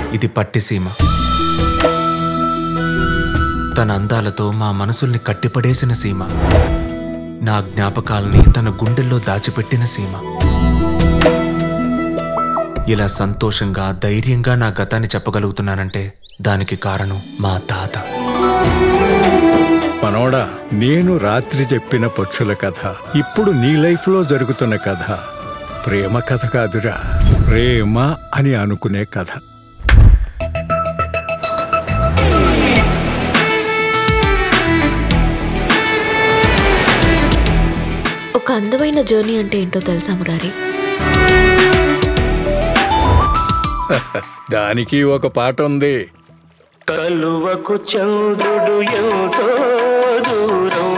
ఇది పట్టిసీమ తన అందాలతో మా మనసుల్ని కట్టిపడేసిన సీమ నా జ్ఞాపకాల్ని తన గుండెల్లో దాచిపెట్టిన సీమ ఇలా సంతోషంగా ధైర్యంగా నా గతాన్ని చెప్పగలుగుతున్నానంటే దానికి కారణం మా తాత మనోడా నేను రాత్రి చెప్పిన పక్షుల కథ ఇప్పుడు నీ లైఫ్లో జరుగుతున్న కథ ప్రేమ కథ కాదురా ప్రేమ అని అనుకునే కథ ఒక అందమైన జర్నీ అంటే ఏంటో తెలుసా మురారి దానికి ఒక పాట ఉంది కలువకు చంద్రుడు ఎంతో దూరం